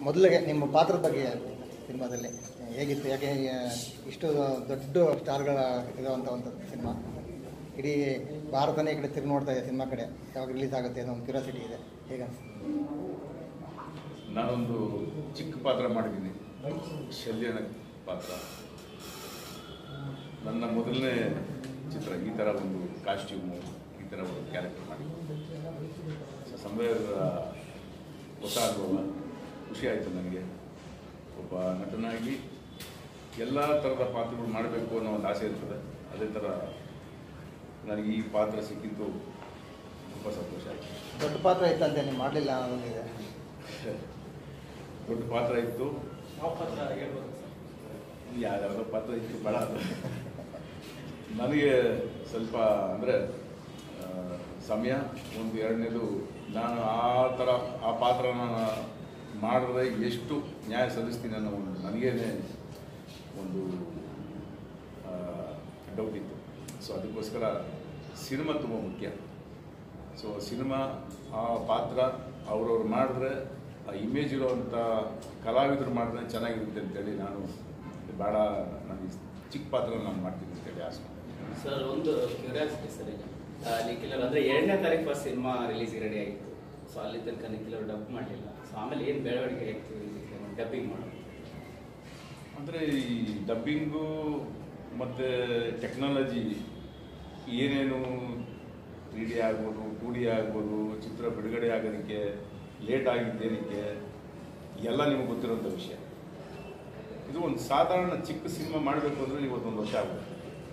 ಮೊದಲಿಗೆ ನಿಮ್ಮ ಪಾತ್ರದ ಬಗ್ಗೆ ಸಿನಿಮಾದಲ್ಲಿ ಹೇಗಿತ್ತು ಯಾಕೆ ಆ, ಇಷ್ಟು ದೊಡ್ಡ ಸ್ಟಾರ್ಗಳ ಇರುವಂಥ ಒಂದು ಸಿನಿಮಾ ಇಡೀ ಭಾರತನೇ ಈ ಕಡೆ ತಿರುಗಿ ನೋಡ್ತಾ ಇದೆ ಸಿನಿಮಾ ಕಡೆ ಯಾವಾಗ ರಿಲೀಸ್ ಆಗುತ್ತೆ ಅನ್ನೋ ಒಂದು ಕ್ಯೂರಿಯಾಸಿಟಿ ಇದೆ ಹೇಗೆ ನಾನೊಂದು ಚಿಕ್ಕ ಪಾತ್ರ ಮಾಡಿದ್ದೀನಿ ಶಲ್ಯನ ಪಾತ್ರ ನನ್ನ ಮೊದಲನೇ ಚಿತ್ರ ಈ ಥರ ಒಂದು ಕಾಸ್ಟ್ಯೂಮು ಈ ಥರ ಒಂದು ಕ್ಯಾರೆಕ್ಟರ್ ಮಾಡಿ ಸೊ ಸಂವೇರ್ ಹೊಸ ಅನುಭವ ಖುಷಿ ಆಯಿತು ನನಗೆ ಒಬ್ಬ ನಟನಾಗಿ ಎಲ್ಲ ಥರದ ಪಾತ್ರಗಳು ಮಾಡಬೇಕು ಅನ್ನೋ ಒಂದು ಆಸೆ ಇರ್ತದೆ ಅದೇ ಥರ ನನಗೆ ಈ ಪಾತ್ರ ಸಿಕ್ಕಿದ್ದು ತುಂಬ ಸಂತೋಷ ಆಯಿತು ದೊಡ್ಡ ಪಾತ್ರ ಇತ್ತಂತೆ ನೀವು ಮಾಡಲಿಲ್ಲ ಅನ್ನೋದಿದೆ ದೊಡ್ಡ ಪಾತ್ರ ಇತ್ತು ಯಾವ ಪಾತ್ರ ಹೇಳ್ಬೋದು ಸರ್ ಯಾವ್ಯಾವ ಪಾತ್ರ ಇತ್ತು ಭಾಳ ಅದು. ನನಗೆ ಸ್ವಲ್ಪ ಅಂದರೆ ಸಮಯ ಒಂದು ಎರಡನೇದು ನಾನು ಆ ಥರ ಆ ಪಾತ್ರನ ಮಾಡಿದ್ರೆ ಎಷ್ಟು ನ್ಯಾಯ ಸಲ್ಲಿಸ್ತೀನಿ ಅನ್ನೋ ಒಂದು ನನಗೇನೆ ಒಂದು ಡೌಟ್ ಇತ್ತು ಸೊ ಅದಕ್ಕೋಸ್ಕರ ಸಿನಿಮಾ ತುಂಬ ಮುಖ್ಯ ಸೊ ಸಿನಿಮಾ ಆ ಪಾತ್ರ ಅವ್ರವ್ರು ಮಾಡಿದ್ರೆ ಆ ಇಮೇಜ್ ಇರೋವಂಥ ಕಲಾವಿದರು ಮಾಡಿದ್ರೆ ಚೆನ್ನಾಗಿರುತ್ತೆ ಅಂತೇಳಿ ನಾನು ಭಾಳ ನನಗೆ ಚಿಕ್ಕ ಪಾತ್ರ ನಾನು ಮಾಡ್ತೀನಿ ಅಂತೇಳಿ ಆಸೆ ಸರ್ ಒಂದು ಕ್ಯೂರಿಯಾಸಿಟಿ ಸರ್ ಈಗ ಆ, ನಿಖಿಲರ್ ಅಂದ್ರೆ ಎರಡನೇ ತಾರೀಕು ಫಸ್ಟ್ ಸಿನಿಮಾ ರಿಲೀಸ್ ರೆಡಿ ಆಗಿತ್ತು ಸೊ ಅಲ್ಲಿ ತನಕ ನಿಖಿಲರ್ ಡಬ್ ಮಾಡಲಿಲ್ಲ ಸೊ ಆಮೇಲೆ ಏನು ಬೆಳವಣಿಗೆ ಆಯ್ತು ಡಬ್ಬಿಂಗ್ ಮಾಡೋದು ಅಂದರೆ ಈ ಡಬ್ಬಿಂಗು ಮತ್ತು ಟೆಕ್ನಾಲಜಿ ಏನೇನು ತ್ರೀ ಡಿ ಆಗ್ಬೋದು ಟೂ ಡಿ ಆಗ್ಬೋದು ಚಿತ್ರ ಬಿಡುಗಡೆ ಆಗೋದಕ್ಕೆ ಲೇಟ್ ಆಗಿದ್ದೇನಕ್ಕೆ ಎಲ್ಲ ನಿಮಗೆ ಗೊತ್ತಿರೋಂಥ ವಿಷಯ ಇದು ಒಂದು ಸಾಧಾರಣ ಚಿಕ್ಕ ಸಿನಿಮಾ ಮಾಡಬೇಕು ಅಂದರೆ ಇವತ್ತೊಂದು ವರ್ಷ ಆಗುತ್ತೆ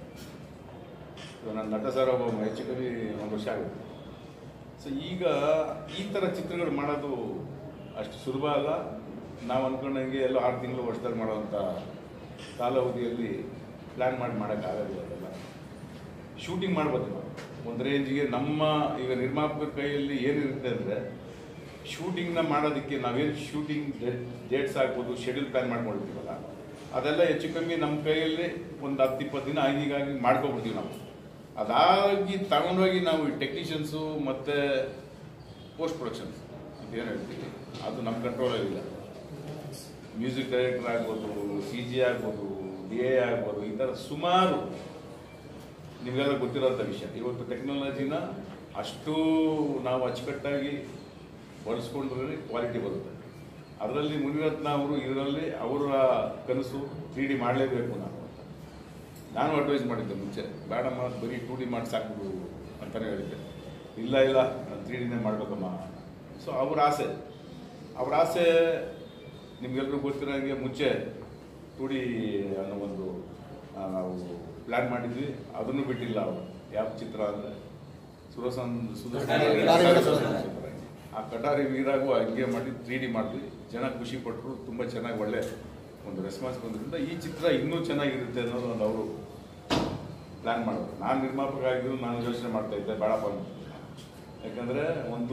ಇವಾಗ ನನ್ನ ನಟ ಸರ್ ಒಬ್ಬ ಹೆಚ್ಚು ಕಮ್ಮಿ ಒಂದು ವರ್ಷ ಆಗುತ್ತೆ ಸೊ ಈಗ ಈ ಥರ ಚಿತ್ರಗಳು ಮಾಡೋದು ಅಷ್ಟು ಸುಲಭ ಅಲ್ಲ ನಾವು ಅಂದ್ಕೊಂಡಂಗೆ ಎಲ್ಲೋ ಆರು ತಿಂಗಳು ವರ್ಷದಲ್ಲಿ ಮಾಡೋವಂಥ ಕಾಲಾವಧಿಯಲ್ಲಿ ಪ್ಲ್ಯಾನ್ ಮಾಡಿ ಮಾಡೋಕ್ಕಾಗೋದಿಲ್ಲ ಅದೆಲ್ಲ ಶೂಟಿಂಗ್ ಮಾಡ್ಬೋದು ನಾವು ಒಂದು ರೇಂಜಿಗೆ ನಮ್ಮ ಈಗ ನಿರ್ಮಾಪಕರ ಕೈಯಲ್ಲಿ ಏನಿರುತ್ತೆ ಅಂದರೆ ಶೂಟಿಂಗ್ನ ಮಾಡೋದಕ್ಕೆ ನಾವೇನು ಶೂಟಿಂಗ್ ಡೇಟ್ಸ್ ಆಗ್ಬೋದು ಶೆಡ್ಯೂಲ್ ಪ್ಲ್ಯಾನ್ ಮಾಡ್ಕೊಂಡಿರ್ತೀವಲ್ಲ ಅದೆಲ್ಲ ಹೆಚ್ಚು ಕಮ್ಮಿ ನಮ್ಮ ಕೈಯಲ್ಲಿ ಒಂದು ಹತ್ತು ಇಪ್ಪತ್ತು ದಿನ ಐದಿಗಾಗಿ ಮಾಡ್ಕೊಬಿಡ್ತೀವಿ ನಾವು ಅದಾಗಿ ತಗೊಂಡೋಗಿ ನಾವು ಈ ಟೆಕ್ನಿಷಿಯನ್ಸು ಮತ್ತು ಪೋಸ್ಟ್ ಪ್ರೊಡಕ್ಷನ್ಸ್ ಅಂತ ಏನು ಹೇಳ್ತೀವಿ ಅದು ನಮ್ಮ ಕಂಟ್ರೋಲಲ್ಲಿಲ್ಲ ಮ್ಯೂಸಿಕ್ ಡೈರೆಕ್ಟರ್ ಆಗ್ಬೋದು ಸಿ ಜಿ ಆಗ್ಬೋದು ಡಿ ಎ ಆಗ್ಬೋದು ಈ ಥರ ಸುಮಾರು ನಿಮಗೆಲ್ಲ ಗೊತ್ತಿರೋಂಥ ವಿಷಯ ಇವತ್ತು ಟೆಕ್ನಾಲಜಿನ ಅಷ್ಟು ನಾವು ಅಚ್ಚುಕಟ್ಟಾಗಿ ಬಳಸ್ಕೊಂಡ್ರೆ ಕ್ವಾಲಿಟಿ ಬರುತ್ತೆ ಅದರಲ್ಲಿ ಮುನಿರತ್ನ ಅವರು ಇದರಲ್ಲಿ ಅವರ ಕನಸು ತ್ರೀ ಡಿ ಮಾಡಲೇಬೇಕು ನಾವು ಅಂತ ನಾನು ಅಡ್ವೈಸ್ ಮಾಡಿದ್ದೆ ಮುಂಚೆ ಬೇಡಮ್ಮ ಬರೀ ಟೂ ಡಿ ಮಾಡಿ ಸಾಕು ಅಂತಲೇ ಹೇಳಿದ್ದೆ ಇಲ್ಲ ಇಲ್ಲ ನಾನು ತ್ರೀ ಡಿನೇ ಮಾಡ್ಬೇಕಮ್ಮ ಸೊ ಅವ್ರ ಆಸೆ ಅವ್ರ ಆಸೆ ನಿಮ್ಗೆಲ್ರಿಗೂ ಗೊತ್ತಿರೋ ಹಾಗೆ ಮುಂಚೆ ಟೂ ಡಿ ಅನ್ನೋ ಒಂದು ಆ, ನಾವು ಪ್ಲ್ಯಾನ್ ಮಾಡಿದ್ವಿ ಅದನ್ನು ಬಿಟ್ಟಿಲ್ಲ ಅವರು ಯಾವ ಚಿತ್ರ ಅಂದರೆ ಸುರಸನ್ ಕಟಾರಿ ವೀರ ಸುದರ್ಶನ. ಆ ಕಟಾರಿ ವೀರಾಗೂ ಹಂಗೆ ಮಾಡಿ ತ್ರೀ ಡಿ ಮಾಡಿದ್ವಿ ಜನ ಖುಷಿ ಪಟ್ಟರು ತುಂಬ ಚೆನ್ನಾಗಿ ಒಳ್ಳೆ ಒಂದು ರೆಸ್ಪಾನ್ಸ್ ಬಂದ್ರಿಂದ ಈ ಚಿತ್ರ ಇನ್ನೂ ಚೆನ್ನಾಗಿರುತ್ತೆ ಅನ್ನೋದು ಒಂದು ಅವರು ಪ್ಲ್ಯಾನ್ ಮಾಡೋದು ನಾನು ನಿರ್ಮಾಪಕ ಆಗಿದ್ದು ನಾನು ಯೋಚನೆ ಮಾಡ್ತಾ ಇದ್ದೆ ಬೇಡಪ್ಪ ಅಂತ. ಯಾಕಂದರೆ ಒಂದು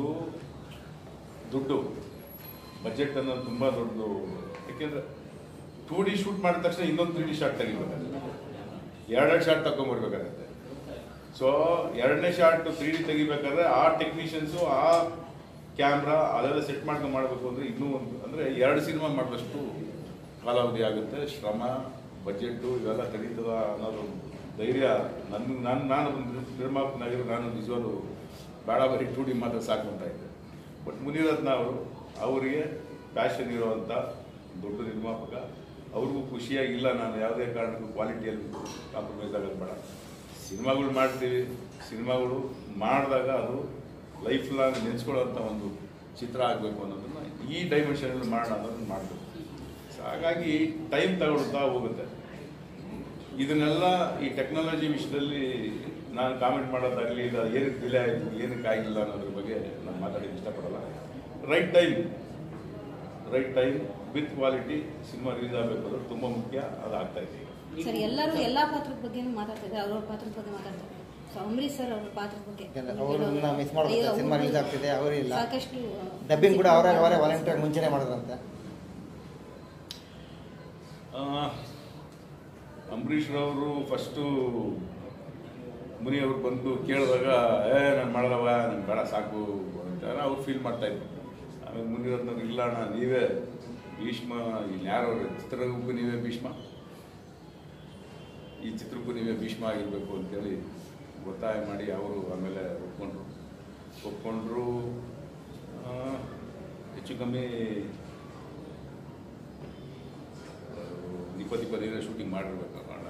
ದುಡ್ಡು ಬಜೆಟ್ ಅನ್ನೋದು ತುಂಬ ದೊಡ್ಡದು ಯಾಕೆಂದರೆ ಟೂ ಡಿ ಶೂಟ್ ಮಾಡಿದ ತಕ್ಷಣ ಇನ್ನೊಂದು ತ್ರೀ ಡಿ ಶಾಟ್ ತೆಗಿಬೇಕಾಗುತ್ತೆ ಎರಡೆರಡು ಶಾಟ್ ತಗೊಂಬರ್ಬೇಕಾಗತ್ತೆ ಸೊ ಎರಡನೇ ಶಾಟ್ ತ್ರೀ ಡಿ ತೆಗಿಬೇಕಾದ್ರೆ ಆ ಟೆಕ್ನಿಷಿಯನ್ಸು ಆ ಕ್ಯಾಮ್ರಾ ಅದೆಲ್ಲ ಸೆಟ್ ಮಾಡ್ಕೊಂಡು ಮಾಡಬೇಕು ಅಂದರೆ ಇನ್ನೂ ಒಂದು ಅಂದರೆ ಎರಡು ಸಿನಿಮಾ ಮಾಡಿದಷ್ಟು ಕಾಲಾವಧಿ ಆಗುತ್ತೆ ಶ್ರಮ ಬಜೆಟ್ಟು ಇವೆಲ್ಲ ತೆರೀತದ ಅನ್ನೋದು ಧೈರ್ಯ ನನ್ನ ನಾನು ನಾನು ಒಂದು ನಿರ್ಮಾಪಕನಾಗಿರೋ ನಾನು ನಿಜವಾಗ್ಲೂ ಬೇಡ ಬರೀ ಟೂ ಡಿ ಮಾತ್ರ ಸಾಕು ಅಂತ ಇದ್ದೆ ಬಟ್ ಮುನಿರತ್ನ ಅವರು ಅವರಿಗೆ ಪ್ಯಾಷನ್ ಇರುವಂಥ ದೊಡ್ಡ ನಿರ್ಮಾಪಕ ಅವ್ರಿಗೂ ಖುಷಿಯಾಗಿಲ್ಲ ನಾನು ಯಾವುದೇ ಕಾರಣಕ್ಕೂ ಕ್ವಾಲಿಟಿಯಲ್ಲಿ ಕಾಂಪ್ರಮೈಸ್ ಆಗೋದು ಬೇಡ ಸಿನಿಮಾಗಳು ಮಾಡ್ತೀವಿ ಸಿನಿಮಾಗಳು ಮಾಡಿದಾಗ ಅದು ಲೈಫ್ ಲಾಂಗ್ ನೆನೆಸ್ಕೊಳ್ಳೋಂಥ ಒಂದು ಚಿತ್ರ ಆಗಬೇಕು ಅನ್ನೋದನ್ನು ಈ ಡೈಮೆನ್ಷನಲ್ಲಿ ಮಾಡೋಣ ಅನ್ನೋದನ್ನು ಮಾಡಬೇಕು ಸೊ ಹಾಗಾಗಿ ಟೈಮ್ ತಗೊಳ್ತಾ ಹೋಗುತ್ತೆ ಇದನ್ನೆಲ್ಲ ಈ ಟೆಕ್ನಾಲಜಿ ವಿಷಯದಲ್ಲಿ ನಾನು ಕಾಮೆಂಟ್ ಮಾಡೋದಾಗಲಿ ಇದು ಏನಕ್ಕೆ ಡಿಲೇ ಆಯಿತು ಏನಕ್ಕೆ ಆಗಿಲ್ಲ ಅನ್ನೋದ್ರ ಬಗ್ಗೆ ನಾನು ಮಾತಾಡೋಕ್ಕೆ ಇಷ್ಟಪಡಲ್ಲ right time right time with quality cinema release ಆಗಬೇಕು ಅನ್ನೋದು ತುಂಬ ಮುಖ್ಯ ಅದು ಆಗ್ತಾ ಇದೆ ಈಗ ಸರ್ ಎಲ್ಲರೂ ಎಲ್ಲಾ ಪಾತ್ರದ ಬಗ್ಗೆ ಮಾತಾಡ್ತಾ ಇದ್ದಾರೆ ಅವ್ರವ್ರ ಪಾತ್ರದ ಬಗ್ಗೆ ಮಾತಾಡ್ತಾರೆ ಸೊ ಅಂಬರೀಶ್ ಸರ್ ಅವ್ರ ಪಾತ್ರದ ಬಗ್ಗೆ ಅವ್ರನ್ನ ಮಿಸ್ ಮಾಡೋದು ಅಯ್ಯೋ, ಸಿನಿಮಾ ರಿಲೀಸ್ ಆಗ್ತಿದೆ ಅವರೇ ಇಲ್ಲ ಸಾಕಷ್ಟು ಡಬ್ಬಿಂಗ್ ಕೂಡ ಅವರೇ ಅವರೇ ವಾಲಂಟಿಯರ್ ಮುಂಚೆನೇ ಮಾಡಿದ್ರಂತೆ ಆ, ಅಂಬರೀಷ್ ರವರು ಫಸ್ಟು ಮುನಿ ಅವ್ರು ಬಂದು ಕೇಳಿದಾಗ ಏ ನಾನು ಮಾಡಲ್ಲವ ನಂಗೆ ಬೇಡ ಸಾಕು ಅಂತ ಅವ್ರು ಫೀಲ್ ಮಾಡ್ತಾ ಇದ್ರು ಆಮೇಲೆ ಮುಂದಿರೋದ್ನವ್ರು ಇಲ್ಲ ಅಣ್ಣ ನೀವೇ ಭೀಷ್ಮ ಇಲ್ಲಿ ಯಾರು ಚಿತ್ರಕ್ಕೂ ನೀವೇ ಭೀಷ್ಮ ಈ ಚಿತ್ರಕ್ಕೂ ನೀವೇ ಭೀಷ್ಮ ಆಗಿರಬೇಕು ಅಂತೇಳಿ ಒತ್ತಾಯ ಮಾಡಿ ಅವರು ಆಮೇಲೆ ಒಪ್ಕೊಂಡ್ರು ಒಪ್ಕೊಂಡ್ರು ಆ, ಹೆಚ್ಚು ಕಮ್ಮಿ ಇಪ್ಪತ್ತು ಇಪ್ಪತ್ತೈದರ ಶೂಟಿಂಗ್ ಮಾಡಿರ್ಬೇಕು ಅಣ್ಣ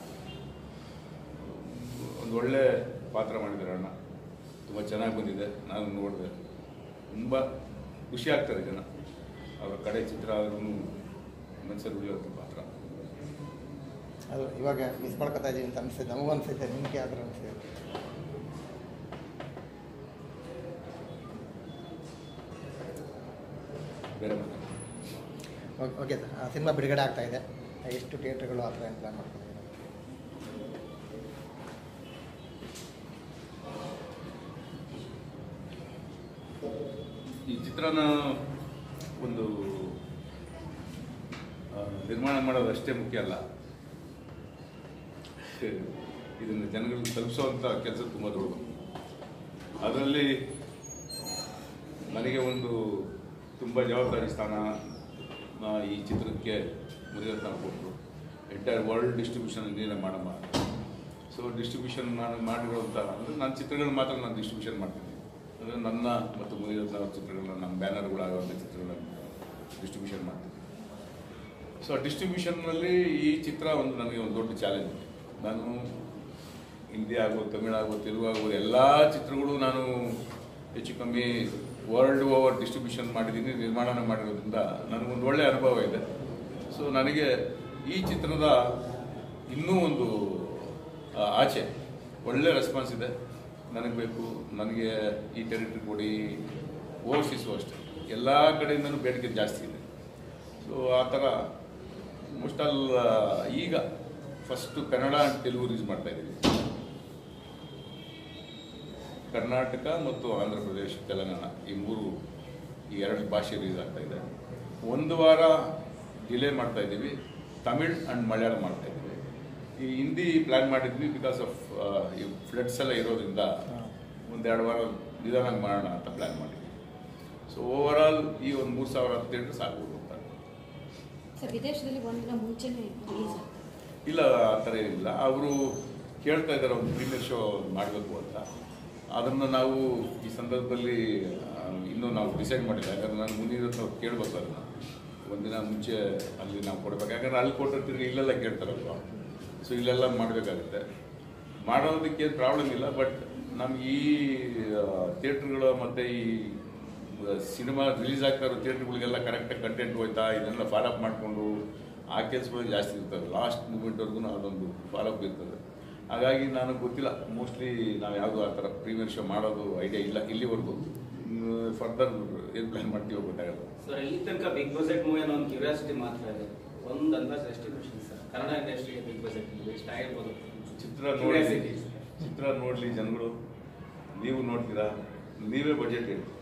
ಒಂದು ಒಳ್ಳೆ ಪಾತ್ರ ಮಾಡಿದ್ದಾರೆ ಅಣ್ಣ ತುಂಬ ಚೆನ್ನಾಗಿ ಬಂದಿದೆ ನಾನು ನೋಡಿದೆ ತುಂಬ ಖುಷಿ ಆಗ್ತಾರೆ ಜನ ಅವರ ಕಡೆ ಚಿತ್ರ ಆದ್ರೂ ಮನಸ್ಸಲ್ಲಿ ಉಳಿಯುವಂಥ ಪಾತ್ರ ಅದು ಇವಾಗ ಮಿಸ್ ಮಾಡ್ಕೊತಾ ಇದೀವಿ ಅಂತ ಅನಿಸ್ತದೆ ನಮಗೂ ಅನಿಸುತ್ತೆ ನಿಮಗೆ ಯಾವ ಥರ ಅನಿಸ್ತದೆ ಬೇರೆ ಮಾತು ಓಕೆ ಓಕೆ ಸರ್ ಆ ಸಿನಿಮಾ ಬಿಡುಗಡೆ ಆಗ್ತಾ ಇದೆ ಎಷ್ಟು ಥಿಯೇಟ್ರ್ಗಳು ಆ ಥರ ಏನು ಪ್ಲ್ಯಾನ್ ಮಾಡ್ಕೊಂಡಿದ್ದೀರಾ ಈ ಚಿತ್ರನ ಒಂದು ಆ, ನಿರ್ಮಾಣ ಮಾಡೋದು ಅಷ್ಟೇ ಮುಖ್ಯ ಅಲ್ಲ ಇದನ್ನು ಜನಗಳಿಗೆ ತಲುಪಿಸುವಂಥ ಕೆಲಸ ತುಂಬ ದೊಡ್ಡದು ಅದರಲ್ಲಿ ನನಗೆ ಒಂದು ತುಂಬ ಜವಾಬ್ದಾರಿ ಸ್ಥಾನ ಆ, ಈ ಚಿತ್ರಕ್ಕೆ ಮುರಿಯತ್ನ ಕೊಟ್ಟರು ಎಂಟೈರ್ ವರ್ಲ್ಡ್ ಡಿಸ್ಟ್ರಿಬ್ಯೂಷನ್ ನೀನೇ ಮಾಡಮ್ಮ ಸೊ ಡಿಸ್ಟ್ರಿಬ್ಯೂಷನ್ ನಾನು ಮಾಡಿರೋಂಥ ಅಂದರೆ ನನ್ನ ಚಿತ್ರಗಳನ್ನ ಮಾತ್ರ ನಾನು ಡಿಸ್ಟ್ರಿಬ್ಯೂಷನ್ ಮಾಡ್ತೀನಿ ಅಂದರೆ ನನ್ನ ಮತ್ತು ಮುರಿಯತ್ನ ಅವ್ರ ಚಿತ್ರಗಳನ್ನ ನಮ್ಮ ಬ್ಯಾನರ್ಗಳಾಗುವಂಥ ಚಿತ್ರಗಳನ್ನ ಡಿಸ್ಟ್ರಿಬ್ಯೂಷನ್ ಮಾಡ್ತೀನಿ ಸೊ ಡಿಸ್ಟ್ರಿಬ್ಯೂಷನ್ನಲ್ಲಿ ಈ ಚಿತ್ರ ಒಂದು ನನಗೆ ಒಂದು ದೊಡ್ಡ ಚಾಲೆಂಜ್ ಇದೆ ನಾನು ಹಿಂದಿ ಆಗ್ಬೋದು ತಮಿಳ್ ಆಗ್ಬೋದು ತೆಲುಗು ಆಗ್ಬೋದು ಎಲ್ಲ ಚಿತ್ರಗಳು ನಾನು ಹೆಚ್ಚು ಕಮ್ಮಿ ವರ್ಲ್ಡ್ ಓವರ್ ಡಿಸ್ಟ್ರಿಬ್ಯೂಷನ್ ಮಾಡಿದ್ದೀನಿ ನಿರ್ಮಾಣ ಮಾಡಿರೋದ್ರಿಂದ ನನಗೊಂದು ಒಳ್ಳೆಯ ಅನುಭವ ಇದೆ ಸೊ ನನಗೆ ಈ ಚಿತ್ರದ ಇನ್ನೂ ಒಂದು ಆ, ಆಚೆ ಒಳ್ಳೆ ರೆಸ್ಪಾನ್ಸ್ ಇದೆ ನನಗೆ ಬೇಕು ನನಗೆ ಈ ಟೆರಿಟರಿ ಕೊಡಿ ಓವರ್ಸೀಸು ಅಷ್ಟೇ ಎಲ್ಲ ಕಡೆಯಿಂದನೂ ಬೇಡಿಕೆ ಜಾಸ್ತಿ ಇದೆ ಸೊ ಆ ಥರ ಮೋಸ್ಟ್ ಆಲ್ ಈಗ first Kannada and Telugu release ಮಾಡ್ತಾ ಇದ್ದೀವಿ ಕರ್ನಾಟಕ ಮತ್ತು ಆಂಧ್ರ ಪ್ರದೇಶ ತೆಲಂಗಾಣ ಈ ಮೂರು ಈ ಎರಡು ಭಾಷೆ ರಿಲೀಸ್ ಆಗ್ತಾ ಇದೆ ಒಂದು ವಾರ ಡಿಲೇ ಮಾಡ್ತಾ ಇದ್ದೀವಿ ತಮಿಳ್ ಆ್ಯಂಡ್ ಮಲಯಾಳ ಮಾಡ್ತಾ ಇದ್ದೀವಿ ಈ ಹಿಂದಿ ಪ್ಲ್ಯಾನ್ ಮಾಡಿದ್ವಿ ಬಿಕಾಸ್ ಆಫ್ ಈ ಫ್ಲಡ್ಸ್ ಎಲ್ಲ ಇರೋದ್ರಿಂದ ಒಂದೆರಡು ವಾರ ನಿಧಾನಾಗಿ ಮಾಡೋಣ ಅಂತ ಪ್ಲ್ಯಾನ್ ಮಾಡಿದ್ವಿ ಸೊ ಓವರ್ ಆಲ್ ಈ ಒಂದು ಮೂರು ಸಾವಿರ ಥಿಯೇಟರ್ಸ್ ಆಗ್ಬೋದು ಅಂತ ಸರ್ ವಿದೇಶದಲ್ಲಿ ಒಂದಿನ ಮುಂಚೆನೇ ರಿಲೀಸ್ ಆಗ್ತದೆ ಇಲ್ಲ ಆ ಥರ ಏನಿಲ್ಲ ಅವರು ಕೇಳ್ತಾ ಇದ್ದಾರೆ ಒಂದು ಪ್ರೀಮಿಯರ್ ಶೋ ಮಾಡಬೇಕು ಅಂತ ಅದನ್ನು ನಾವು ಈ ಸಂದರ್ಭದಲ್ಲಿ ಆ, ಇನ್ನೂ ನಾವು ಡಿಸೈಡ್ ಮಾಡಿಲ್ಲ ಯಾಕಂದ್ರೆ ನಾನು ಮುಂದಿನ ಅವ್ರು ಕೇಳಬೇಕು ಅದನ್ನು ಒಂದಿನ ಮುಂಚೆ ಅಲ್ಲಿ ನಾವು ಕೊಡಬೇಕು ಯಾಕಂದ್ರೆ ಅಲ್ಲಿ ಕೊಟ್ಟಿರ್ತೀವಿ ಇಲ್ಲೆಲ್ಲ ಕೇಳ್ತಾರಲ್ವ ಸೊ ಇಲ್ಲೆಲ್ಲ ಮಾಡಬೇಕಾಗುತ್ತೆ ಮಾಡೋದಕ್ಕೆ ಪ್ರಾಬ್ಲಮ್ ಇಲ್ಲ ಬಟ್ ನಮ್ಗೆ ಈ ಥಿಯೇಟ್ರ್ಗಳು ಮತ್ತು ಈ ಸಿನಿಮಾ ರಿಲೀಸ್ ಆಗ್ತಾ ಇರೋ ಥಿಯೇಟ್ರ್ಗಳಿಗೆಲ್ಲ ಕರೆಕ್ಟಾಗಿ ಕಂಟೆಂಟ್ ಹೋಯ್ತಾ ಇದನ್ನೆಲ್ಲ ಫಾಲೋಅಪ್ ಮಾಡಿಕೊಂಡು ಆ ಕೆಲಸಗಳು ಜಾಸ್ತಿ ಇರ್ತವೆ ಲಾಸ್ಟ್ ಮೂಮೆಂಟ್ವರೆಗೂ ಅದೊಂದು ಫಾಲೋಅಪ್ ಇರ್ತದೆ ಹಾಗಾಗಿ ನನಗೆ ಗೊತ್ತಿಲ್ಲ ಮೋಸ್ಟ್ಲಿ ನಾವು ಯಾವುದು ಆ ಥರ ಪ್ರೀಮಿಯರ್ ಶೋ ಮಾಡೋದು ಐಡಿಯಾ ಇಲ್ಲ ಇಲ್ಲಿವರೆಗೂ ಫರ್ದರ್ ಏನು ಪ್ಲ್ಯಾನ್ ಮಾಡ್ತೀವೋ ಗೊತ್ತಾಗಲ್ಲ ಸರ್ ಇಲ್ಲಿ ತನಕ ಬಿಗ್ ಬಜೆಟ್ ಮೂವಿ ಅನ್ನೋ ಒಂದು ಕ್ಯೂರಿಯಾಸಿಟಿ ಮಾತ್ರ ಇದೆ ಒಂದು ಅಂದಾಜು ಎಸ್ಟಿಮೇಷನ್ ಸರ್ ಕನ್ನಡ ಇಂಡಸ್ಟ್ರಿಗೆ ಬಿಗ್ ಬಜೆಟ್ ಮೂವಿ ಎಷ್ಟು ಆಗಿರ್ಬೋದು ಚಿತ್ರ ನೋಡಿ ಚಿತ್ರ ನೋಡಲಿ ಜನಗಳು ನೀವು ನೋಡ್ತೀರಾ ನೀವೇ ಬಜೆಟ್ ಹೇಳಿ